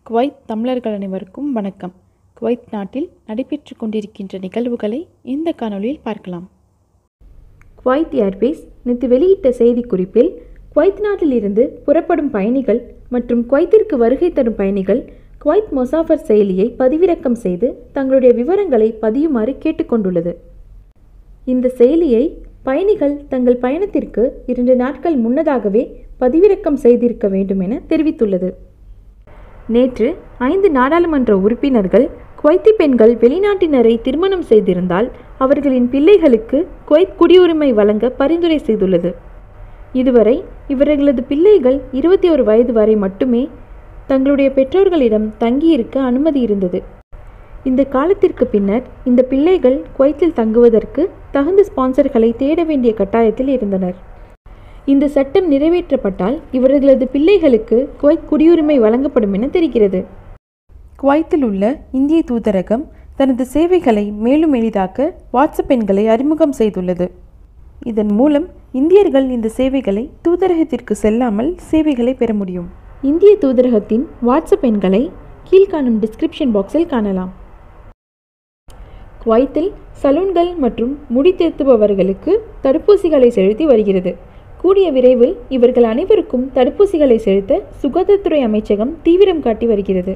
Kuwait தமிழர்கள் அனைவருக்கும் வணக்கம் குவைத் நாட்டில் நடைபெற்று கொண்டிருக்கின்ற நிகழ்வுகளை இந்த காணொளியில் பார்க்கலாம் குவைத் ஏர்வேஸ் நேற்று வெளியிட்ட செய்திக்குறிப்பில் குவைத் நாட்டிலிருந்து புறப்படும் பயணிகள் மற்றும் குவைத்திற்கு வருகை தரும் பயணிகள் குவைத் மொசாஃபர் செயலியை பதிவிறக்கம் செய்து தங்களுடைய விவரங்களை பதியுமாறு கேட்டுக்கொண்டுள்ளது இந்த செயலியை பயணிகள் தங்கள் பயணத்திற்கு இரண்டு நாட்கள் முன்னதாகவே பதிவிறக்கம் செய்திருக்க வேண்டும் என தெரிவித்துள்ளது நேற்று ஐந்து நாடாளுமன்ற உறுப்பினர்கள் குவைத்தி பெண்கள் வெளிநாட்டினரை திருமணம் செய்திருந்தால் அவர்களின் பிள்ளைகளுக்கு குவைத் குடியுரிமை வழங்க பரிந்துரை செய்துள்ளது இதுவரை இவர்களது பிள்ளைகள் இருபத்தி ஒரு வயது வரை மட்டுமே தங்களுடைய பெற்றோர்களிடம் தங்கியிருக்க அனுமதி இருந்தது இந்த காலத்திற்கு பின்னர் இந்த பிள்ளைகள் குவைத்தில் தங்குவதற்கு தகுந்த ஸ்பான்சர்களை தேட வேண்டிய கட்டாயத்தில் இருந்தனர் இந்த சட்டம் நிறைவேற்றப்பட்டால் இவர்களது பிள்ளைகளுக்கு குவைத் குடியுரிமை வழங்கப்படும் என தெரிகிறது குவைத்தில் உள்ள இந்திய தூதரகம் தனது சேவைகளை மேலும் எளிதாக்க வாட்ஸ்அப் எண்களை அறிமுகம் செய்துள்ளது இதன் மூலம் இந்தியர்கள் இந்த சேவைகளை தூதரகத்திற்கு செல்லாமல் சேவைகளை பெற முடியும் இந்திய தூதரகத்தின் வாட்ஸ்அப் எண்களை கீழ்காணும் டிஸ்கிரிப்ஷன் பாக்ஸில் காணலாம் குவைத்தில் சலூன்கள் மற்றும் முடி திருத்துபவர்களுக்கு தடுப்பூசிகளை செலுத்தி வருகிறது கூடிய விரைவில் இவர்கள் அனைவருக்கும் தடுப்பூசிகளை செலுத்த சுகாதாரத்துறை அமைச்சகம் தீவிரம் காட்டி வருகிறது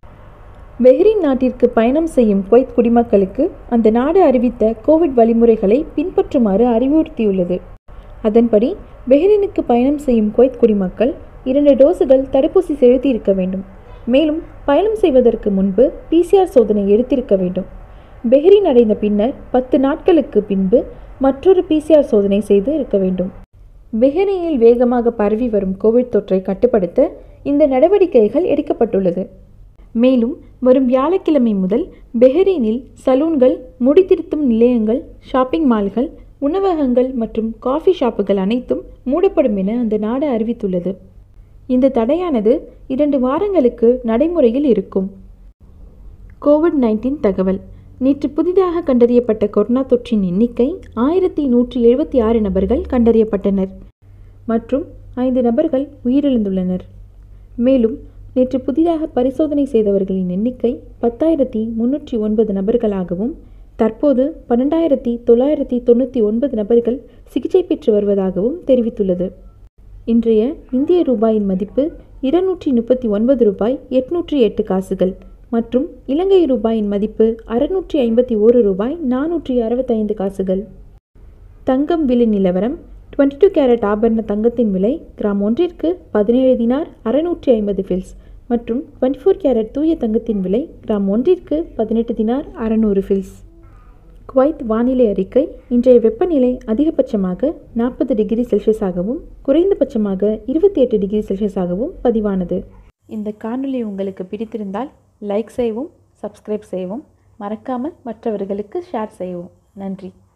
பெஹ்ரின் நாட்டிற்கு பயணம் செய்யும் குவைத் குடிமக்களுக்கு அந்த நாடு அறிவித்த கோவிட் வழிமுறைகளை பின்பற்றுமாறு அறிவுறுத்தியுள்ளது அதன்படி பெஹ்ரினுக்கு பயணம் செய்யும் குவைத் குடிமக்கள் இரண்டு டோஸுகள் தடுப்பூசி செலுத்தி இருக்க வேண்டும் மேலும் பயணம் செய்வதற்கு முன்பு பிசிஆர் சோதனை எடுத்திருக்க வேண்டும் பெஹ்ரின் அடைந்த பின்னர் பத்து நாட்களுக்கு பின்பு மற்றொரு பிசிஆர் சோதனை செய்து இருக்க வேண்டும் பெஹ்ரைனில் வேகமாக பரவி வரும் கோவிட் தொற்றை கட்டுப்படுத்த இந்த நடவடிக்கைகள் எடுக்கப்பட்டுள்ளது மேலும் வரும் வியாழக்கிழமை முதல் பெஹ்ரைனில் சலூன்கள் முடித்திருத்தும் நிலையங்கள் ஷாப்பிங் மால்கள் உணவகங்கள் மற்றும் காஃபி ஷாப்புகள் அனைத்தும் மூடப்படும் என அந்த நாடு அறிவித்துள்ளது இந்த தடையானது இரண்டு வாரங்களுக்கு நடைமுறையில் இருக்கும் கோவிட் நைன்டீன் தகவல் நேற்று புதிதாக கண்டறியப்பட்ட கொரோனா தொற்றின் எண்ணிக்கை ஆயிரத்தி நூற்றி எழுபத்தி ஆறு நபர்கள் கண்டறியப்பட்டனர் மற்றும் ஐந்து நபர்கள் உயிரிழந்துள்ளனர் மேலும் நேற்று புதிதாக பரிசோதனை செய்தவர்களின் எண்ணிக்கை பத்தாயிரத்தி முன்னூற்றி ஒன்பது நபர்களாகவும் தற்போது பன்னெண்டாயிரத்தி தொள்ளாயிரத்தி தொண்ணூற்றி ஒன்பது நபர்கள் சிகிச்சை பெற்று வருவதாகவும் தெரிவித்துள்ளது இன்றைய இந்திய ரூபாயின் மதிப்பு இருநூற்றி முப்பத்தி ஒன்பது ரூபாய் எட்நூற்றி எட்டு காசுகள் மற்றும் இலங்கை ரூபாயின் மதிப்பு அறுநூற்றி ஐம்பத்தி ஓரு ரூபாய் நானூற்றி அறுபத்தைந்து காசுகள் தங்கம் விலை நிலவரம் டுவெண்ட்டி டூ கேரட் ஆபரண தங்கத்தின் விலை கிராம் ஒன்றிற்கு பதினேழு தினார் அறுநூற்றி ஐம்பது ஃபில்ஸ் மற்றும் டுவெண்ட்டி ஃபோர் கேரட் தூய தங்கத்தின் விலை கிராம் ஒன்றிற்கு பதினெட்டு தினார் அறநூறு ஃபில்ஸ் குவைத் வானிலை அறிக்கை இன்றைய வெப்பநிலை அதிகபட்சமாக நாற்பது டிகிரி செல்சியஸாகவும் குறைந்தபட்சமாக இருபத்தி எட்டு டிகிரி செல்சியஸாகவும் பதிவானது இந்த காணொளி உங்களுக்கு பிடித்திருந்தால் லைக் செய்யவும் சப்ஸ்கிரைப் செய்யவும் மறக்காமல் மற்றவர்களுக்கு ஷேர் செய்யவும் நன்றி